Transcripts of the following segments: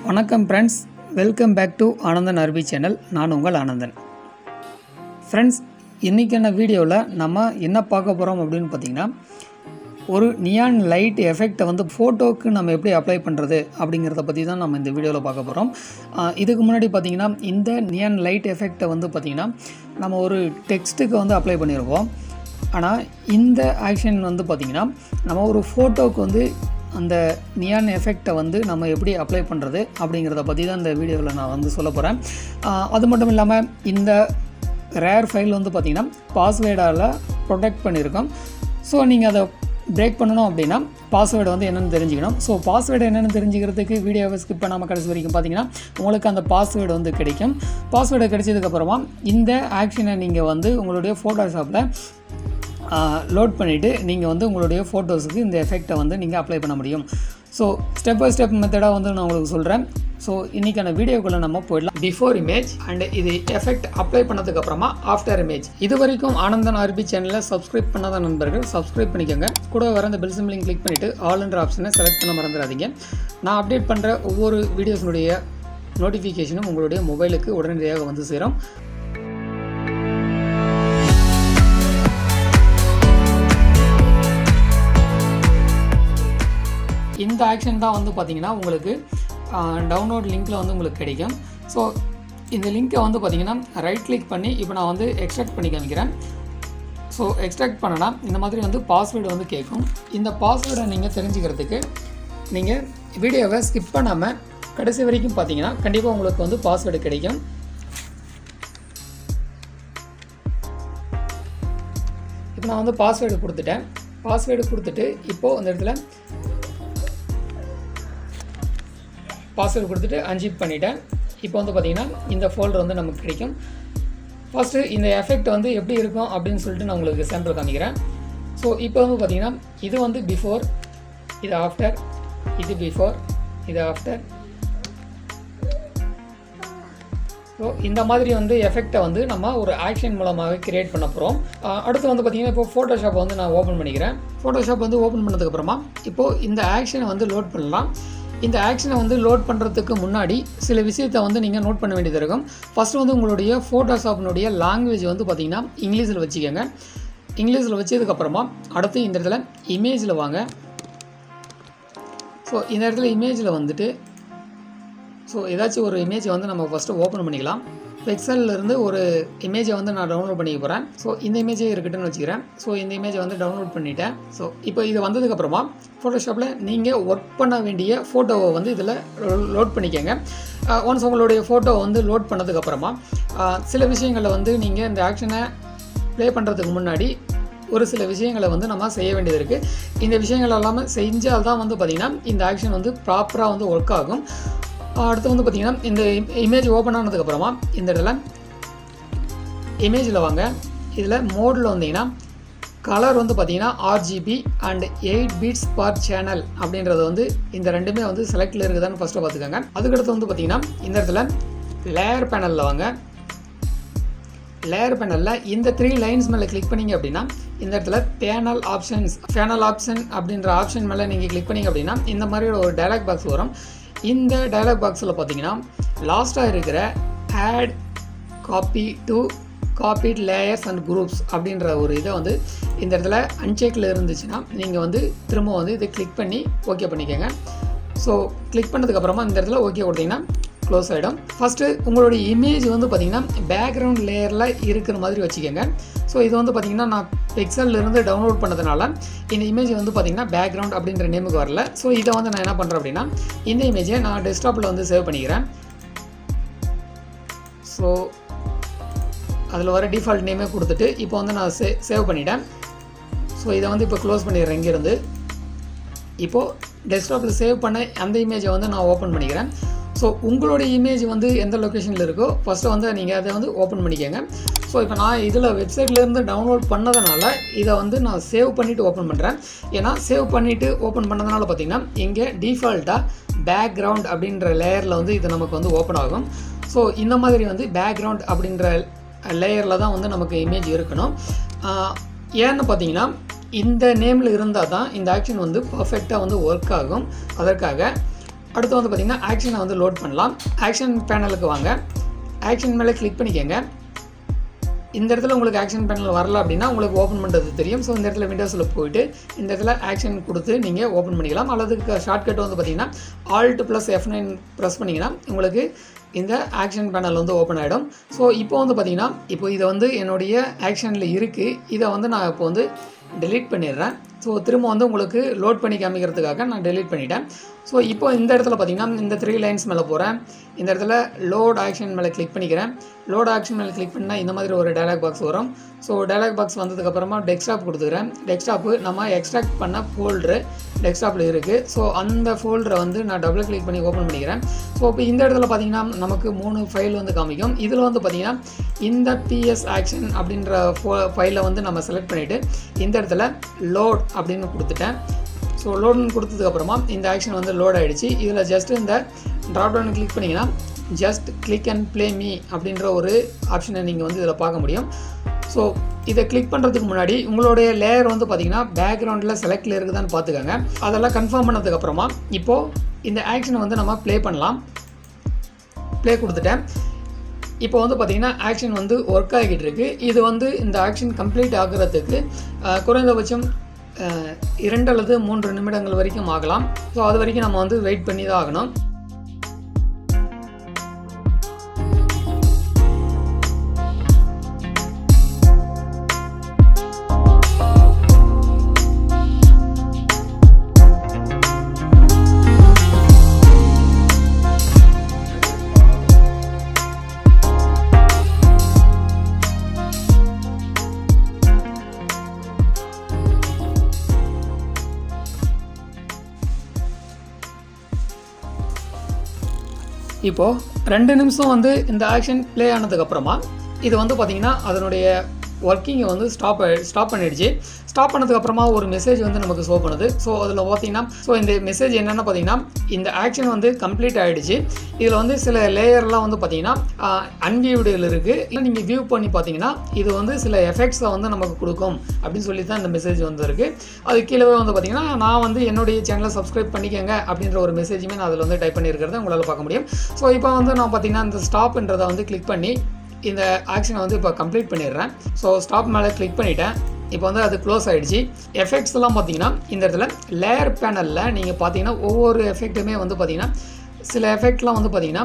வணக்கம் friends welcome back to Anandhan Aruvi channel நான் உங்கள் ஆனந்தன் ஃப்ரெண்ட்ஸ் இன்றைக்கான வீடியோவில் நம்ம என்ன பார்க்க போகிறோம் அப்படின்னு பார்த்தீங்கன்னா ஒரு நியான் லைட் எஃபெக்டை வந்து ஃபோட்டோவுக்கு நம்ம எப்படி அப்ளை பண்ணுறது அப்படிங்கிறத பற்றி தான் நம்ம இந்த வீடியோவில் பார்க்க போகிறோம் இதுக்கு முன்னாடி பார்த்தீங்கன்னா இந்த நியான் லைட் எஃபெக்டை வந்து பார்த்திங்கன்னா நம்ம ஒரு டெக்ஸ்ட்டுக்கு வந்து அப்ளை பண்ணியிருக்கோம் ஆனால் இந்த ஆக்ஷன் வந்து பார்த்திங்கன்னா நம்ம ஒரு ஃபோட்டோவுக்கு வந்து அந்த நியான் எஃபெக்டை வந்து நம்ம எப்படி அப்ளை பண்ணுறது அப்படிங்கிறத பற்றி தான் இந்த வீடியோவில் நான் வந்து சொல்ல போகிறேன் அது மட்டும் இல்லாமல் இந்த ரேர் ஃபைல் வந்து பார்த்திங்கன்னா பாஸ்வேர்டால் ப்ரொடெக்ட் பண்ணியிருக்கோம் ஸோ நீங்கள் அதை பிரேக் பண்ணணும் அப்படின்னா பாஸ்வேர்டு வந்து என்னென்னு தெரிஞ்சுக்கணும் ஸோ பாஸ்வேர்டு என்னென்னு தெரிஞ்சுக்கிறதுக்கு வீடியோவை ஸ்கிப் பண்ணாமல் கடைசி வரைக்கும் பார்த்தீங்கன்னா உங்களுக்கு அந்த பாஸ்வேர்டு வந்து கிடைக்கும் பாஸ்வேர்டு கிடைச்சதுக்கப்புறமா இந்த ஆக்ஷனை நீங்கள் வந்து உங்களுடைய ஃபோட்டோஷாப்பில் லோட் பண்ணிவிட்டு நீங்கள் வந்து உங்களுடைய ஃபோட்டோஸுக்கு இந்த எஃபெக்டை வந்து நீங்கள் அப்ளை பண்ண முடியும் ஸோ ஸ்டெப் பை ஸ்டெப் மெத்தடாக வந்து நான் உங்களுக்கு சொல்கிறேன் ஸோ இன்றைக்கான வீடியோக்குள்ளே நம்ம போயிடலாம் பிஃபோர் இமேஜ் அண்ட் இது எஃபெக்ட் அப்ளை பண்ணதுக்கு அப்புறமா ஆஃப்டர் இமேஜ் இது வரைக்கும் ஆனந்தன் ஆர்பி சேனலில் சப்ஸ்கிரைப் பண்ணாத நண்பர்கள் சப்ஸ்கிரைப் பண்ணிக்கோங்க கூட வர அந்த பெல் சிம்லிங் கிளிக் பண்ணிவிட்டு ஆல் என்ற ஆப்ஷனை செலக்ட் பண்ண மறந்துடாதீங்க நான் அப்டேட் பண்ணுற ஒவ்வொரு வீடியோஸினுடைய நோட்டிஃபிகேஷனும் உங்களுடைய மொபைலுக்கு உடனடியாக வந்து சேரும் இந்த ஆக்ஷன் தான் வந்து பார்த்திங்கன்னா உங்களுக்கு டவுன்லோட் லிங்க்கில் வந்து உங்களுக்கு கிடைக்கும் ஸோ இந்த லிங்க்கை வந்து பார்த்திங்கன்னா ரைட் கிளிக் பண்ணி இப்போ நான் வந்து எக்ஸ்ட்ராக்ட் பண்ணி காமிக்கிறேன் ஸோ எக்ஸ்ட்ராக்ட் பண்ணனா இந்த மாதிரி வந்து பாஸ்வேர்டு வந்து கேட்கும் இந்த பாஸ்வேர்டை நீங்கள் தெரிஞ்சுக்கிறதுக்கு நீங்கள் வீடியோவை ஸ்கிப் பண்ணாமல் கடைசி வரைக்கும் பார்த்தீங்கன்னா கண்டிப்பாக உங்களுக்கு வந்து பாஸ்வேர்டு கிடைக்கும் இப்போ நான் வந்து பாஸ்வேர்டு கொடுத்துட்டேன் பாஸ்வேர்டு கொடுத்துட்டு இப்போது அந்த இடத்துல பாஸ்வேர்டு கொடுத்துட்டு அன்ஜிப் பண்ணிட்டேன் இப்போ வந்து பார்த்திங்கன்னா இந்த ஃபோல்டர் வந்து நமக்கு கிடைக்கும் ஃபஸ்ட்டு இந்த எஃபெக்ட் வந்து எப்படி இருக்கும் அப்படின்னு சொல்லிட்டு நான் உங்களுக்கு சாம்பிள் காமிக்கிறேன் ஸோ இப்போ வந்து பார்த்திங்கன்னா இது வந்து பிஃபோர் இது ஆஃப்டர் இது பிஃபோர் இது ஆஃப்டர் ஸோ இந்த மாதிரி வந்து எஃபெக்டை வந்து நம்ம ஒரு ஆக்ஷன் மூலமாக கிரியேட் பண்ண போகிறோம் அடுத்து வந்து பார்த்திங்கன்னா இப்போ ஃபோட்டோஷாப் வந்து நான் ஓப்பன் பண்ணிக்கிறேன் ஃபோட்டோஷாப் வந்து ஓப்பன் பண்ணதுக்கப்புறமா இப்போது இந்த ஆக்ஷனை வந்து லோட் பண்ணலாம் இந்த ஆக்ஷனை வந்து லோட் பண்ணுறதுக்கு முன்னாடி சில விஷயத்தை வந்து நீங்கள் நோட் பண்ண வேண்டியது இருக்கும் ஃபஸ்ட்டு வந்து உங்களுடைய ஃபோட்டோஷாப்பினுடைய லாங்குவேஜ் வந்து பார்த்திங்கன்னா இங்கிலீஷில் வச்சுக்கோங்க இங்கிலீஷில் வச்சதுக்கப்புறமா அடுத்து இந்த இடத்துல இமேஜில் வாங்க ஸோ இந்த இடத்துல இமேஜில் வந்துட்டு ஸோ ஏதாச்சும் ஒரு இமேஜை வந்து நம்ம ஃபஸ்ட்டு ஓப்பன் பண்ணிக்கலாம் இருந்து ஒரு இமேஜை வந்து நான் டவுன்லோட் பண்ணிக்க போகிறேன் ஸோ இந்த இமேஜே இருக்கட்டும்னு வச்சுக்கிறேன் ஸோ இந்த இமேஜை வந்து டவுன்லோட் பண்ணிட்டேன் ஸோ இப்போ இது வந்ததுக்கப்புறமா ஃபோட்டோஷாப்பில் நீங்கள் ஒர்க் பண்ண வேண்டிய ஃபோட்டோவை வந்து இதில் லோட் பண்ணிக்கோங்க ஒன்ஸ் உங்களுடைய ஃபோட்டோவை வந்து லோட் பண்ணதுக்கப்புறமா சில விஷயங்களில் வந்து நீங்கள் இந்த ஆக்ஷனை ப்ளே பண்ணுறதுக்கு முன்னாடி ஒரு சில விஷயங்களை வந்து நம்ம செய்ய வேண்டியது இருக்குது இந்த விஷயங்கள் எல்லாமே செஞ்சால் தான் வந்து பார்த்திங்கன்னா இந்த ஆக்ஷன் வந்து ப்ராப்பராக வந்து ஒர்க் ஆகும் அடுத்து வந்து பார்த்திங்கன்னா இந்த இமேஜ் ஓப்பன் ஆனதுக்கப்புறமா இந்த இடத்துல இமேஜில் வாங்க இதில் மோடில் வந்தீங்கன்னா கலர் வந்து பார்த்திங்கன்னா RGB and eight bits per channel அப்படின்றது வந்து இந்த ரெண்டுமே வந்து செலக்டில் இருக்குதான்னு ஃபஸ்ட்டு பார்த்துக்கோங்க அதுக்கடுத்து வந்து பார்த்திங்கன்னா இந்த இடத்துல லேயர் பேனலில் வாங்க லேயர் பேனலில் இந்த த்ரீ லைன்ஸ் மேலே கிளிக் பண்ணிங்க அப்படின்னா இந்த இடத்துல பேனல் ஆப்ஷன்ஸ் பேனல் ஆப்ஷன் அப்படின்ற ஆப்ஷன் மேலே நீங்கள் கிளிக் பண்ணிங்க அப்படின்னா இந்த மாதிரி ஒரு டைலாக் பாக்ஸ் வரும் இந்த டைலாக் பாக்ஸில் பார்த்தீங்கன்னா லாஸ்ட்டாக இருக்கிற add copy to copied layers and groups அப்படின்ற ஒரு இதை வந்து இந்த இடத்துல அன்செக்கில் இருந்துச்சுன்னா நீங்கள் வந்து திரும்ப வந்து இதை கிளிக் பண்ணி ஓகே பண்ணிக்கோங்க ஸோ கிளிக் பண்ணதுக்கப்புறமா இந்த இடத்துல ஓகே கொடுத்தீங்கன்னா க்ளோஸ் ஆகிடும் ஃபஸ்ட்டு உங்களுடைய இமேஜ் வந்து பார்த்திங்கன்னா பேக்ரவுண்ட் லேயரில் இருக்கிற மாதிரி வச்சுக்கோங்க ஸோ இது வந்து பார்த்திங்கன்னா நான் பிக்சல்லேருந்து டவுன்லோட் பண்ணதுனால இந்த இமேஜ் வந்து பார்த்திங்கன்னா பேக்ரவுண்ட் அப்படின்ற நேமுக்கு வரல ஸோ இதை வந்து நான் என்ன பண்ணுறேன் அப்படின்னா இந்த இமேஜை நான் டெஸ்க்டாப்பில் வந்து சேவ் பண்ணிக்கிறேன் ஸோ அதில் வர டிஃபால்ட் நேமே கொடுத்துட்டு இப்போ வந்து நான் சே சேவ் பண்ணிட்டேன் ஸோ இதை வந்து இப்போ க்ளோஸ் பண்ணிடுறேன் இங்கேருந்து இப்போது டெஸ்க்டாப்பில் சேவ் பண்ண அந்த இமேஜை வந்து நான் ஓப்பன் பண்ணிக்கிறேன் ஸோ உங்களுடைய இமேஜ் வந்து எந்த லொக்கேஷனில் இருக்கோ ஃபஸ்ட்டு வந்து நீங்கள் அதை வந்து ஓப்பன் பண்ணிக்கோங்க ஸோ இப்போ நான் இதில் வெப்சைட்லேருந்து டவுன்லோட் பண்ணதுனால இதை வந்து நான் சேவ் பண்ணிவிட்டு ஓப்பன் பண்ணுறேன் ஏன்னா சேவ் பண்ணிவிட்டு ஓப்பன் பண்ணதுனால பார்த்திங்கன்னா இங்கே டிஃபால்ட்டாக பேக்ரவுண்ட் அப்படின்ற லேயரில் வந்து இது நமக்கு வந்து ஓப்பன் ஆகும் ஸோ இந்த மாதிரி வந்து பேக்ரவுண்ட் அப்படின்ற லேயரில் தான் வந்து நமக்கு இமேஜ் இருக்கணும் ஏன்னு பார்த்தீங்கன்னா இந்த நேமில் இருந்தால் தான் இந்த ஆக்ஷன் வந்து பர்ஃபெக்டாக வந்து ஒர்க் ஆகும் அதற்காக அடுத்து வந்து பார்த்திங்கன்னா ஆக்ஷனை வந்து லோட் பண்ணலாம் ஆக்ஷன் பேனலுக்கு வாங்க ஆக்ஷன் மேலே கிளிக் பண்ணிக்கோங்க இந்த இடத்துல உங்களுக்கு ஆக்ஷன் பேனல் வரல அப்படின்னா உங்களுக்கு ஓப்பன் பண்ணுறது தெரியும் ஸோ இந்த இடத்துல விண்டோஸில் போயிட்டு இந்த இடத்துல ஆக்ஷன் கொடுத்து நீங்கள் ஓப்பன் பண்ணிக்கலாம் அல்லது ஷார்ட்கட் வந்து பார்த்தீங்கன்னா Alt plus F nine press பண்ணிங்கன்னா உங்களுக்கு இந்த ஆக்ஷன் பேனல் வந்து ஓப்பன் ஆகிடும் ஸோ இப்போ வந்து பார்த்தீங்கன்னா இப்போ இதை வந்து என்னுடைய ஆக்ஷனில் இருக்குது இதை வந்து நான் இப்போ வந்து டெலீட் பண்ணிடுறேன் ஸோ திரும்ப வந்து உங்களுக்கு லோட் பண்ணி காமிக்கிறதுக்காக நான் டெலீட் பண்ணிட்டேன் ஸோ இப்போ இந்த இடத்துல பார்த்தீங்கன்னா இந்த த்ரீ லைன்ஸ் மேலே போகிறேன் இந்த இடத்துல லோட் ஆக்ஷன் மேலே கிளிக் பண்ணிக்கிறேன் லோட் ஆக்ஷன் மேலே கிளிக் பண்ணால் இந்த மாதிரி ஒரு டயலாக் பாக்ஸ் வரும் ஸோ டயலாக் பாக்ஸ் வந்ததுக்கப்புறமா டெஸ்க்டாப் கொடுத்துக்கிறேன் டெஸ்க்டாப்பு நம்ம எக்ஸ்ட்ராக்ட் பண்ண ஃபோல்டரு டெஸ்க்டாப்பில் இருக்குது ஸோ அந்த ஃபோல்டரை வந்து நான் டபுள் கிளிக் பண்ணி ஓப்பன் பண்ணிக்கிறேன் ஸோ இப்போ இந்த இடத்துல பார்த்தீங்கன்னா நமக்கு மூணு ஃபைல் வந்து காமிக்கும் இதில் வந்து பார்த்தீங்கன்னா இந்த பிஎஸ் ஆக்ஷன் அப்படின்ற ஃபோ ஃபைலை வந்து நம்ம செலக்ட் பண்ணிவிட்டு இந்த இடத்துல லோட் அப்படின்னு கொடுத்துட்டேன் ஸோ லோடுன்னு கொடுத்ததுக்கப்புறமா இந்த ஆக்ஷன் வந்து லோட் ஆகிடுச்சு இதில் ஜஸ்ட் இந்த ட்ராப் டவுன் கிளிக் பண்ணிங்கன்னா just click and play me அப்படின்ற ஒரு ஆப்ஷனை நீங்கள் வந்து இதில் பார்க்க முடியும் ஸோ இதை கிளிக் பண்ணுறதுக்கு முன்னாடி உங்களுடைய லேயர் வந்து பார்த்தீங்கன்னா பேக்ரவுண்டில் செலக்டில் இருக்குதான்னு பார்த்துக்கோங்க அதெல்லாம் கன்ஃபார்ம் பண்ணதுக்கப்புறமா இப்போது இந்த ஆக்ஷனை வந்து நம்ம ப்ளே பண்ணலாம் ப்ளே கொடுத்துட்டேன் இப்போ வந்து பார்த்திங்கன்னா ஆக்ஷன் வந்து ஒர்க் ஆகிட்டு இருக்கு இது வந்து இந்த ஆக்ஷன் கம்ப்ளீட் ஆகுறதுக்கு அஹ், குறைந்தபட்சம் அஹ், இரண்டு அல்லது மூன்று நிமிடங்கள் வரைக்கும் ஆகலாம் ஸோ அது வரைக்கும் நம்ம வந்து வெயிட் பண்ணி தான் ஆகணும் இப்போது ரெண்டு நிமிஷம் வந்து இந்த ஆக்ஷன் ப்ளே ஆனதுக்கப்புறமா இது வந்து பார்த்திங்கன்னா அதனுடைய ஒர்க்கிங்கை வந்து ஸ்டாப் ஸ்டாப் பண்ணிடுச்சு ஸ்டாப் பண்ணதுக்கப்புறமா ஒரு மெசேஜ் வந்து நமக்கு ஷோ பண்ணுது ஸோ அதில் பார்த்தீங்கன்னா ஸோ இந்த மெசேஜ் என்னென்னு பார்த்தீங்கன்னா இந்த ஆக்ஷன் வந்து கம்ப்ளீட் ஆகிடுச்சு இதில் வந்து சில லேயர்லாம் வந்து பார்த்தீங்கன்னா அன்வியூடில் இருக்குது இல்லை நீங்கள் வியூ பண்ணி பார்த்தீங்கன்னா இது வந்து சில எஃபெக்ட்ஸை வந்து நமக்கு கொடுக்கும் அப்படின்னு சொல்லி தான் இந்த மெசேஜ் வந்திருக்கு அது கீழே வந்து பார்த்தீங்கன்னா நான் வந்து என்னுடைய சேனலை சப்ஸ்கிரைப் பண்ணிக்கங்க அப்படின்ற ஒரு மெசேஜுமே நான் அதில் வந்து டைப் பண்ணியிருக்கிறத உங்களால் பார்க்க முடியும் ஸோ இப்போ வந்து நான் பார்த்தீங்கன்னா இந்த ஸ்டாப்ன்றதை வந்து கிளிக் பண்ணி இந்த ஆக்ஷனை வந்து இப்போ கம்ப்ளீட் பண்ணிடுறேன் ஸோ ஸ்டாப் மேலே கிளிக் பண்ணிட்டேன் இப்போ வந்து அது க்ளோஸ் ஆகிடுச்சு எஃபெக்ட்ஸ் எல்லாம் பார்த்தீங்கன்னா இந்த இடத்துல லேயர் பேனலில் நீங்கள் பார்த்தீங்கன்னா ஒவ்வொரு எஃபெக்ட்டுமே வந்து பார்த்தீங்கன்னா சில எஃபெக்ட்லாம் வந்து பார்த்தீங்கன்னா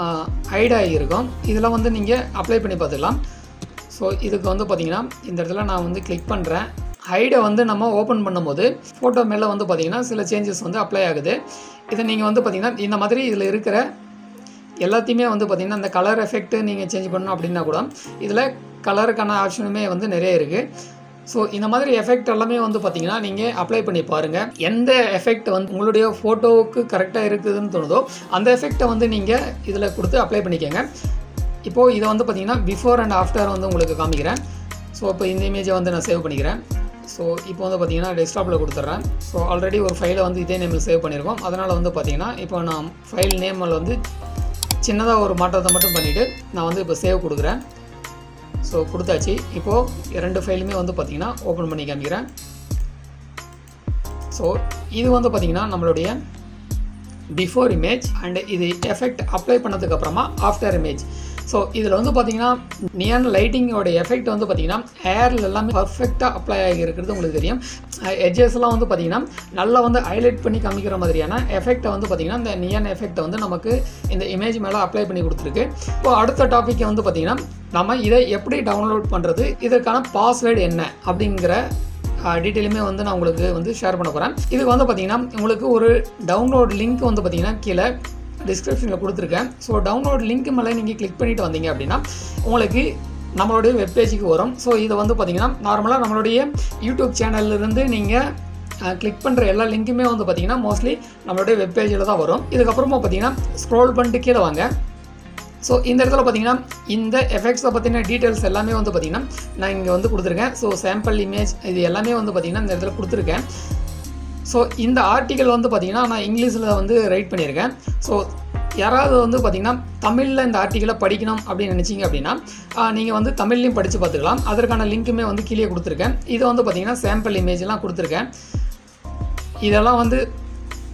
ஹைட் ஆகியிருக்கும் இதெல்லாம் வந்து நீங்கள் அப்ளை பண்ணி பார்த்துக்கலாம் ஸோ இதுக்கு வந்து பார்த்தீங்கன்னா இந்த இடத்துல நான் வந்து கிளிக் பண்ணுறேன் ஹைடை வந்து நம்ம ஓப்பன் பண்ணும்போது ஃபோட்டோ மேலே வந்து பார்த்தீங்கன்னா சில சேஞ்சஸ் வந்து அப்ளை ஆகுது இதை நீங்கள் வந்து பார்த்தீங்கன்னா இந்த மாதிரி இதில் இருக்கிற எல்லாத்தையுமே வந்து பார்த்திங்கன்னா இந்த கலர் எஃபெக்ட்டு நீங்கள் சேஞ்ச் பண்ணணும் அப்படின்னா கூட இதில் கலருக்கான ஆப்ஷனுமே வந்து நிறைய இருக்குது ஸோ இந்த மாதிரி எஃபெக்ட் எல்லாமே வந்து பார்த்தீங்கன்னா நீங்கள் அப்ளை பண்ணி பாருங்கள் எந்த எஃபெக்ட் வந்து உங்களுடைய ஃபோட்டோவுக்கு கரெக்டாக இருக்குதுன்னு தோணுதோ அந்த எஃபெக்டை வந்து நீங்கள் இதில் கொடுத்து அப்ளை பண்ணிக்கோங்க இப்போது இதை வந்து பார்த்தீங்கன்னா பிஃபோர் அண்ட் ஆஃப்டர் வந்து உங்களுக்கு காமிக்கிறேன் ஸோ இப்போ இந்த இமேஜை வந்து நான் சேவ் பண்ணிக்கிறேன் ஸோ இப்போ வந்து பார்த்தீங்கன்னா டெஸ்க்டாப்பில் கொடுத்துட்றேன் ஸோ ஆல்ரெடி ஒரு ஃபைலை வந்து இதே நேமில் சேவ் பண்ணியிருக்கோம் அதனால் வந்து பார்த்தீங்கன்னா இப்போ நான் ஃபைல் நேமில் வந்து சின்னதாக ஒரு மாற்றத்தை மட்டும் பண்ணிவிட்டு நான் வந்து இப்போ சேவ் கொடுக்குறேன் ஸோ கொடுத்தாச்சு இப்போது ரெண்டு ஃபைலுமே வந்து பார்த்திங்கன்னா ஓப்பன் பண்ணி காமிக்கிறேன் ஸோ இது வந்து பார்த்திங்கன்னா நம்மளுடைய பிஃபோர் இமேஜ் அண்ட் இது எஃபெக்ட் அப்ளை பண்ணதுக்கப்புறமா ஆஃப்டர் இமேஜ் ஸோ இதில் வந்து பார்த்தீங்கன்னா நியான் லைட்டிங்கோட எஃபெக்ட் வந்து பார்த்தீங்கன்னா ஹேரில் எல்லாமே பர்ஃபெக்டாக அப்ளை ஆகி இருக்கிறது உங்களுக்கு தெரியும் எட்ஜஸ்லாம் வந்து பார்த்தீங்கன்னா நல்லா வந்து ஹைலைட் பண்ணி காமிக்கிற மாதிரியான எஃபெக்ட்டை வந்து பார்த்தீங்கன்னா இந்த நியான் எஃபெக்ட்டை வந்து நமக்கு இந்த இமேஜ் மேலே அப்ளை பண்ணி கொடுத்துருக்கு இப்போ அடுத்த டாப்பிக்கை வந்து பார்த்தீங்கன்னா நம்ம இதை எப்படி டவுன்லோட் பண்ணுறது இதற்கான பாஸ்வேர்டு என்ன அப்படிங்கிற டீட்டெயிலுமே வந்து நான் உங்களுக்கு வந்து ஷேர் பண்ண போகிறேன் இதுக்கு வந்து பார்த்தீங்கன்னா உங்களுக்கு ஒரு டவுன்லோட் லிங்க் வந்து பார்த்தீங்கன்னா கீழே டிஸ்கிரிப்ஷனில் கொடுத்துருக்கேன் ஸோ டவுன்லோட் லிங்க் மேலே நீங்கள் கிளிக் பண்ணிட்டு வந்தீங்க அப்படின்னா உங்களுக்கு நம்மளுடைய வெப்பேஜுக்கு வரும் ஸோ இதை வந்து பார்த்தீங்கன்னா நார்மலாக நம்மளுடைய யூடியூப் சேனல்லேருந்து நீங்கள் கிளிக் பண்ணுற எல்லா லிங்க்குமே வந்து பார்த்தீங்கன்னா மோஸ்ட்லி நம்மளுடைய வெப்பேஜில் தான் வரும் இதுக்கப்புறமா பார்த்தீங்கன்னா ஸ்க்ரோல் பண்ணிட்டு கீழே வாங்க ஸோ இந்த இடத்துல பார்த்தீங்கன்னா இந்த எஃபெக்ட்ஸை பற்றின டீட்டெயில்ஸ் எல்லாமே வந்து பார்த்தீங்கன்னா நான் இங்கே வந்து கொடுத்துருக்கேன் ஸோ சாம்பிள் இமேஜ் இது எல்லாமே வந்து பார்த்தீங்கன்னா இந்த இடத்துல கொடுத்துருக்கேன் ஸோ இந்த ஆர்டிக்கல் வந்து பார்த்தீங்கன்னா நான் இங்கிலீஷில் வந்து ரைட் பண்ணியிருக்கேன் ஸோ யாராவது வந்து பார்த்தீங்கன்னா தமிழில் இந்த ஆர்டிக்கலை படிக்கணும் அப்படின்னு நினச்சிங்க அப்படின்னா நீங்கள் வந்து தமிழ்லையும் படித்து பார்த்துக்கலாம் அதற்கான லிங்க்குமே வந்து கீழே கொடுத்துருக்கேன் இது வந்து பார்த்தீங்கன்னா சாம்பிள் இமேஜ்லாம் கொடுத்துருக்கேன் இதெல்லாம் வந்து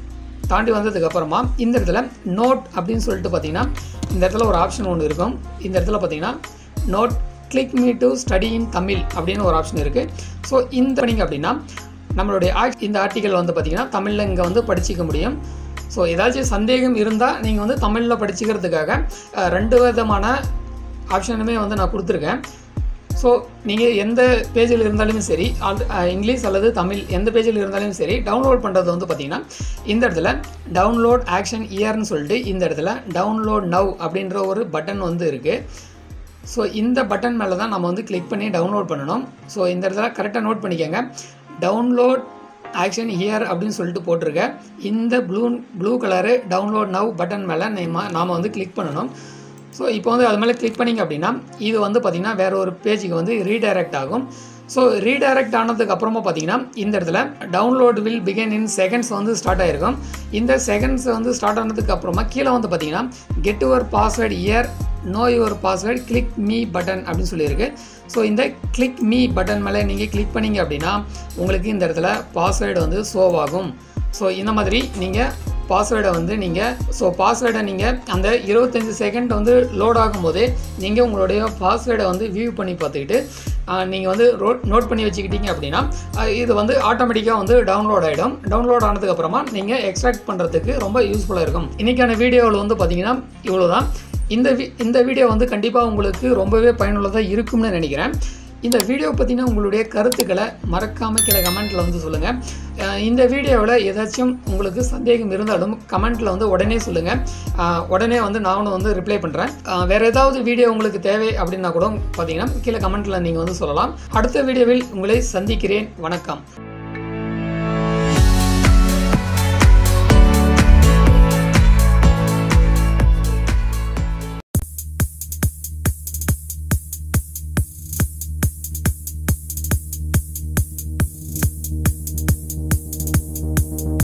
தாண்டி வந்ததுக்கு அப்புறமா இந்த இடத்துல நோட் அப்படின்னு சொல்லிட்டு பார்த்தீங்கன்னா இந்த இடத்துல ஒரு ஆப்ஷன் ஒன்று இருக்கும் இந்த இடத்துல பார்த்தீங்கன்னா note click me to study in Tamil அப்படின்னு ஒரு ஆப்ஷன் இருக்குது ஸோ இந்த பண்ணிங்க அப்படின்னா நம்மளுடைய ஆ- இந்த ஆர்டிக்கல் வந்து பார்த்தீங்கன்னா தமிழில் இங்கே வந்து படிச்சிக்க முடியும் ஸோ ஏதாச்சும் சந்தேகம் இருந்தால் நீங்கள் வந்து தமிழில் படிச்சுக்கிறதுக்காக அஹ், ரெண்டு விதமான ஆப்ஷனுமே வந்து நான் கொடுத்துருக்கேன் ஸோ நீங்கள் எந்த பேஜில் இருந்தாலுமே சரி ஆல்- அஹ், இங்கிலீஷ் அல்லது தமிழ் எந்த பேஜில் இருந்தாலும் சரி டவுன்லோட் பண்ணுறது வந்து பார்த்தீங்கன்னா இந்த இடத்துல டவுன்லோட் ஆக்ஷன் இயர்னு சொல்லிட்டு இந்த இடத்துல டவுன்லோட் நவ் அப்படின்ற ஒரு பட்டன் வந்து இருக்குது ஸோ இந்த பட்டன் மேலே தான் நம்ம வந்து கிளிக் பண்ணி டவுன்லோட் பண்ணணும் ஸோ இந்த இடத்துல கரெக்டாக நோட் பண்ணிக்கோங்க டவுன்லோட் ஆக்ஷன் ஹியர் அப்படின்னு சொல்லிட்டு போட்டிருக்க இந்த blue blue colour download now button மேலே நம்ம நாம் வந்து கிளிக் பண்ணணும் ஸோ இப்போ வந்து அது மேலே கிளிக் பண்ணிங்க அப்படின்னா இது வந்து பார்த்திங்கன்னா வேற ஒரு பேஜுக்கு வந்து ரீடைரக்ட் ஆகும் ஸோ ரீடைரக்ட் ஆனதுக்கு அப்புறமா பார்த்தீங்கன்னா இந்த இடத்துல download will begin in seconds வந்து ஸ்டார்ட் ஆயிருக்கும் இந்த செகண்ட்ஸ் வந்து ஸ்டார்ட் ஆனதுக்கு அப்புறமா கீழே வந்து பார்த்தீங்கன்னா get your password here know your password click me button அப்படின்னு சொல்லியிருக்கு ஸோ இந்த கிளிக் மீ பட்டன் மேலே நீங்கள் கிளிக் பண்ணீங்க அப்படின்னா உங்களுக்கு இந்த இடத்துல பாஸ்வேர்டு வந்து ஷோவ் ஆகும் ஸோ இந்த மாதிரி நீங்கள் பாஸ்வேர்டை வந்து நீங்கள் ஸோ பாஸ்வேர்டை நீங்கள் அந்த இருபத்தஞ்சி செகண்ட் வந்து லோட் ஆகும்போதே நீங்கள் உங்களுடைய பாஸ்வேர்டை வந்து வியூ பண்ணி பார்த்துக்கிட்டு நீங்கள் வந்து ரோட் நோட் பண்ணி வச்சுக்கிட்டீங்க அப்படின்னா ஆஹ் இது வந்து ஆட்டோமேட்டிக்காக வந்து டவுன்லோட் ஆகிடும் டவுன்லோட் ஆனதுக்கப்புறமா நீங்கள் எக்ஸ்ட்ராக்ட் பண்ணுறதுக்கு ரொம்ப யூஸ்ஃபுல்லாக இருக்கும் இன்றைக்கான வீடியோவில் வந்து பார்த்தீங்கன்னா இவ்வளோ தான் இந்த வி இந்த வீடியோ வந்து கண்டிப்பாக உங்களுக்கு ரொம்பவே பயனுள்ளதாக இருக்கும்னு நினைக்கிறேன் இந்த வீடியோ பற்றின உங்களுடைய கருத்துக்களை மறக்காமல் கீழே கமெண்ட்டில் வந்து சொல்லுங்கள் இந்த வீடியோவில் ஏதாச்சும் உங்களுக்கு சந்தேகம் இருந்தாலும் கமெண்ட்டில் வந்து உடனே சொல்லுங்கள் உடனே வந்து நானும் வந்து ரிப்ளை பண்ணுறேன் வேறு ஏதாவது வீடியோ உங்களுக்கு தேவை அப்படின்னா கூட பார்த்தீங்கன்னா கீழே கமெண்ட்டில் நீங்கள் வந்து சொல்லலாம் அடுத்த வீடியோவில் உங்களை சந்திக்கிறேன் வணக்கம்